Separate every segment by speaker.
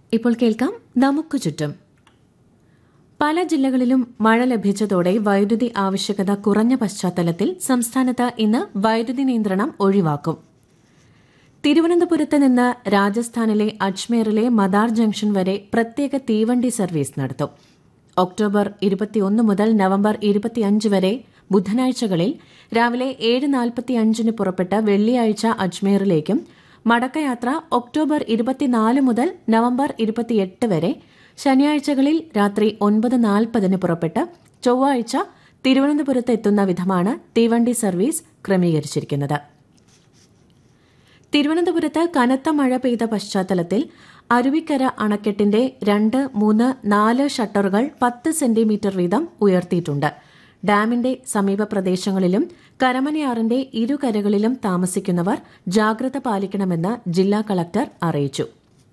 Speaker 1: ഇപ്പോൾ കേൾക്കാം നമുക്ക് ചുറ്റും പല ജില്ലകളിലും മഴ ലഭിച്ചതോടെ വൈദ്യുതി ആവശ്യകത കുറഞ്ഞ പശ്ചാത്തലത്തിൽ സംസ്ഥാനത്ത് ഇന്ന് വൈദ്യുതി നിയന്ത്രണം ഒഴിവാക്കും തിരുവനന്തപുരത്ത് നിന്ന് രാജസ്ഥാനിലെ അജ്മീറിലെ മദാർ ജംഗ്ഷൻ വരെ പ്രത്യേക തീവണ്ടി സർവീസ് നടത്തും ഒക്ടോബർ ഇരുപത്തിയൊന്ന് മുതൽ നവംബർ ഇരുപത്തിയഞ്ച് വരെ ബുധനാഴ്ചകളിൽ രാവിലെ ഏഴ് നാൽപ്പത്തിയഞ്ചിന് പുറപ്പെട്ട് വെള്ളിയാഴ്ച അജ്മീറിലേക്കും മടക്കയാത്ര ഒക്ടോബർ ഇരുപത്തിനാല് മുതൽ നവംബർ ഇരുപത്തിയെട്ട് വരെ ശനിയാഴ്ചകളിൽ രാത്രി ഒൻപത് നാൽപ്പതിന് പുറപ്പെട്ട് ചൊവ്വാഴ്ച തിരുവനന്തപുരത്ത് എത്തുന്ന വിധമാണ് തീവണ്ടി സർവീസ് ക്രമീകരിച്ചിരിക്കുന്നത് തിരുവനന്തപുരത്ത് കനത്ത മഴ പെയ്ത പശ്ചാത്തലത്തിൽ അരുവിക്കര അണക്കെട്ടിന്റെ രണ്ട് മൂന്ന് നാല് ഷട്ടറുകൾ പത്ത് സെന്റിമീറ്റർ വീതം ഉയർത്തിയിട്ടുണ്ട് ഡാമിന്റെ സമീപ പ്രദേശങ്ങളിലും കരമനയാറിന്റെ ഇരുകരകളിലും താമസിക്കുന്നവർ ജാഗ്രത പാലിക്കണമെന്ന് ജില്ലാ കളക്ടർ അറിയിച്ചു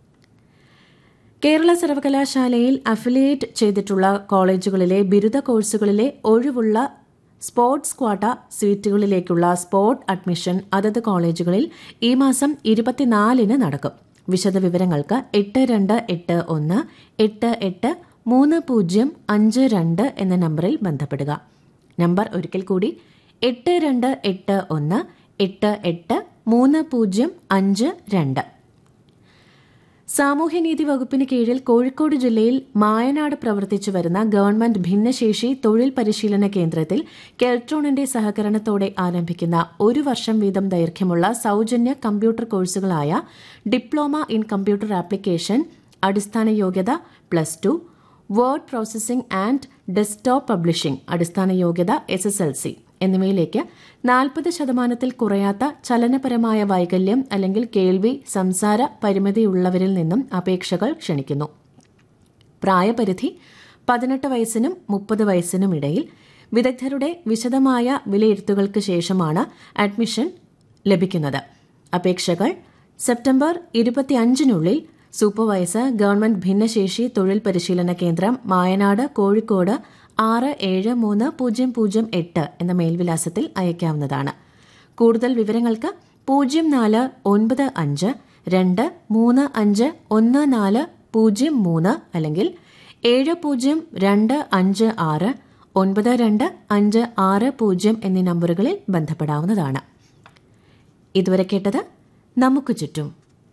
Speaker 1: കേരള സർവകലാശാലയിൽ അഫിലിയേറ്റ് ചെയ്തിട്ടുള്ള കോളേജുകളിലെ ബിരുദ കോഴ്സുകളിലെ ഒഴിവുള്ള സ്പോർട്സ് ക്വാട്ട സീറ്റുകളിലേക്കുള്ള സ്പോർട്ട് അഡ്മിഷൻ അതത് കോളേജുകളിൽ ഈ മാസം ഇരുപത്തിനാലിന് നടക്കും വിശദവിവരങ്ങൾക്ക് എട്ട് രണ്ട് എട്ട് ഒന്ന് എട്ട് എട്ട് മൂന്ന് പൂജ്യം അഞ്ച് രണ്ട് എന്ന നമ്പറിൽ ബന്ധപ്പെടുക നമ്പർ ഒരിക്കൽ കൂടി എട്ട് രണ്ട് എട്ട് ഒന്ന് എട്ട് എട്ട് മൂന്ന് പൂജ്യം അഞ്ച് രണ്ട് സാമൂഹ്യനീതി വകുപ്പിന് കീഴിൽ കോഴിക്കോട് ജില്ലയിൽ മായനാട് പ്രവർത്തിച്ചു വരുന്ന ഗവൺമെന്റ് ഭിന്നശേഷി തൊഴിൽ പരിശീലന കേന്ദ്രത്തിൽ കെൽട്രോണിന്റെ സഹകരണത്തോടെ ആരംഭിക്കുന്ന ഒരു വർഷം വീതം ദൈർഘ്യമുള്ള സൌജന്യ കമ്പ്യൂട്ടർ കോഴ്സുകളായ ഡിപ്ലോമ ഇൻ കമ്പ്യൂട്ടർ ആപ്ലിക്കേഷൻ അടിസ്ഥാന യോഗ്യത plus two word processing and desktop publishing അടിസ്ഥാന യോഗ്യത എസ് എസ് എൽ സി എന്നിവയിലേക്ക് നാൽപ്പത് ശതമാനത്തിൽ കുറയാത്ത ചലനപരമായ വൈകല്യം അല്ലെങ്കിൽ കേൾവി സംസാര പരിമിതിയുള്ളവരിൽ നിന്നും അപേക്ഷകൾ ക്ഷണിക്കുന്നു പ്രായപരിധി പതിനെട്ട് വയസ്സിനും മുപ്പത് വയസ്സിനും ഇടയിൽ വിദഗ്ധരുടെ വിശദമായ വിലയിരുത്തുകൾക്ക് ശേഷമാണ് അഡ്മിഷൻ ലഭിക്കുന്നത് അപേക്ഷകൾ സെപ്റ്റംബർ ഇരുപത്തിയഞ്ചിനുള്ളിൽ സൂപ്പർവൈസർ ഗവൺമെന്റ് ഭിന്നശേഷി തൊഴിൽ പരിശീലന കേന്ദ്രം മായനാട് കോഴിക്കോട് ആറ് ഏഴ് മൂന്ന് പൂജ്യം പൂജ്യം എട്ട് എന്ന മേൽവിലാസത്തിൽ അയക്കാവുന്നതാണ് കൂടുതൽ വിവരങ്ങൾക്ക് പൂജ്യം നാല് ഒൻപത് അഞ്ച് രണ്ട് മൂന്ന് അഞ്ച് ഒന്ന് നാല് പൂജ്യം മൂന്ന് അല്ലെങ്കിൽ ഏഴ് പൂജ്യം രണ്ട് അഞ്ച് ആറ് ഒൻപത് രണ്ട് അഞ്ച് ആറ് പൂജ്യം എന്നീ നമ്പറുകളിൽ ബന്ധപ്പെടാവുന്നതാണ് ഇതുവരെ കേട്ടത് നമുക്ക് ചുറ്റും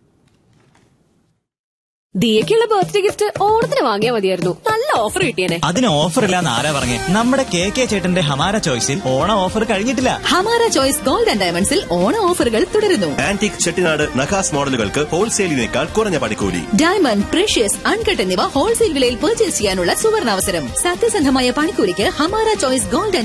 Speaker 2: ദിയക്കുള്ള ബർത്ത്ഡേ ഗിഫ്റ്റ് ഓണത്തിന് വാങ്ങിയാൽ മതിയായിരുന്നു നല്ല ഓഫർ കിട്ടിയേനെ
Speaker 3: അതിന് ഓഫർ ഇല്ലാന്ന് ആരാ പറഞ്ഞേ നമ്മുടെ കെ കെ ചേട്ടന്റെ ഹമാര ചോയ്സിൽ ഓണ ഓഫർ കഴിഞ്ഞിട്ടില്ല
Speaker 4: ഹമാര ചോയ്സ് ഗോൾഡ് ആൻഡ് ഡയമണ്ട്സിൽ ഓണ ഓഫറുകൾ തുടരുന്നു
Speaker 5: ആന്റിക് ചെട്ടിനാട് നഖാസ് മോഡലുകൾക്ക് ഹോൾസെയിലിനേക്കാൾ കുറഞ്ഞ പണിക്കൂലി
Speaker 4: ഡയമണ്ട് പ്രഷ്യസ് അൺകട്ട് എന്നിവ ഹോൾസെയിൽ വിലയിൽ പർച്ചേസ് ചെയ്യാനുള്ള സുവർണാവസരം സത്യസന്ധമായ പണിക്കൂലിക്ക് ഹമാര ചോയ്സ് ഗോൾഡ്